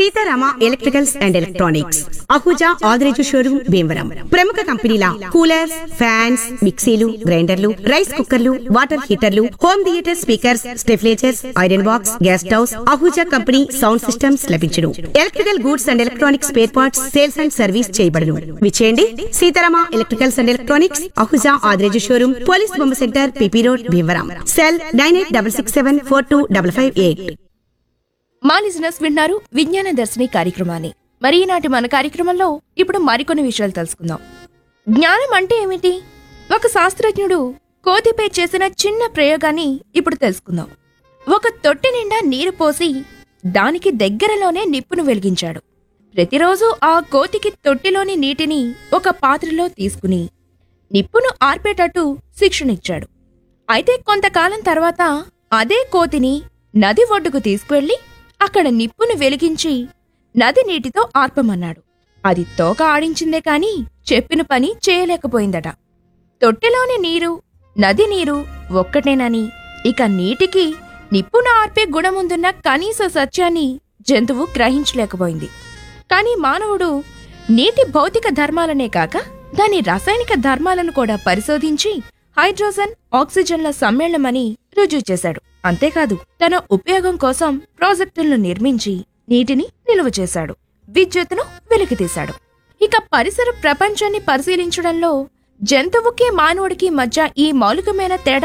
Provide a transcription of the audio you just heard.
Sitarama electricals and electronics Ahuja Adireju showroom Bhimavaram ప్రముఖ కంపెనీల coolers fans మిక్సీలు గ్రైండర్లు రైస్ కుక్కర్లు వాటర్ హీటర్లు హోమ్ థియేటర్ స్పీకర్స్ స్టెఫ్లేచర్స్ iron box gas stoves Ahuja company sound systems లభించును electrical goods and electronics spare parts sales and service చేయబడును విచేయండి Sitarama electricals and electronics Ahuja Adireju showroom police బొమ్మ centre PP road Bhimavaram cell nine eight double six seven four two double five eight మా లిజినెస్ విన్నారు విజ్ఞాన దర్శిని కార్యక్రమాన్ని మరి ఈనాటి మన కార్యక్రమంలో ఇప్పుడు మరికొన్ని విషయాలు తెలుసుకుందాం జ్ఞానం అంటే ఏమిటి ఒక శాస్త్రజ్ఞుడు కోతిపై చేసిన చిన్న ప్రయోగాన్ని ఇప్పుడు తెలుసుకుందాం ఒక తొట్టి నిండా నీరు పోసి దానికి దగ్గరలోనే నిప్పును వెలిగించాడు ప్రతిరోజు ఆ కోతికి తొట్టిలోని నీటిని ఒక పాత్రలో తీసుకుని నిప్పును ఆర్పేటట్టు శిక్షణిచ్చాడు అయితే కొంతకాలం తర్వాత అదే కోతిని నది ఒడ్డుకు తీసుకువెళ్లి అక్కడ నిప్పును వెలిగించి నది నీటితో ఆర్పమన్నాడు అది తోక ఆడించిందే కాని చెప్పిన పని చేయలేకపోయిందట తొట్టెలోని నీరు నది నీరు ఒక్కటేనని ఇక నీటికి నిప్పును ఆర్పే గుణముందున్న కనీస సత్యాన్ని జంతువు గ్రహించలేకపోయింది కాని మానవుడు నీటి భౌతిక ధర్మాలనే కాక దాని రసాయనిక ధర్మాలను కూడా పరిశోధించి హైడ్రోజన్ ఆక్సిజన్ల సమ్మేళనమని రుజువు చేశాడు అంతేకాదు తన ఉపయోగం కోసం ప్రాజెక్టులను నిర్మించి నీటిని నిలువ చేశాడు విద్యుత్తును వెలికితీశాడు ఇక పరిసర ప్రపంచాన్ని పరిశీలించడంలో జంతువుకి మానవుడికి మధ్య ఈ మౌలికమైన తేడా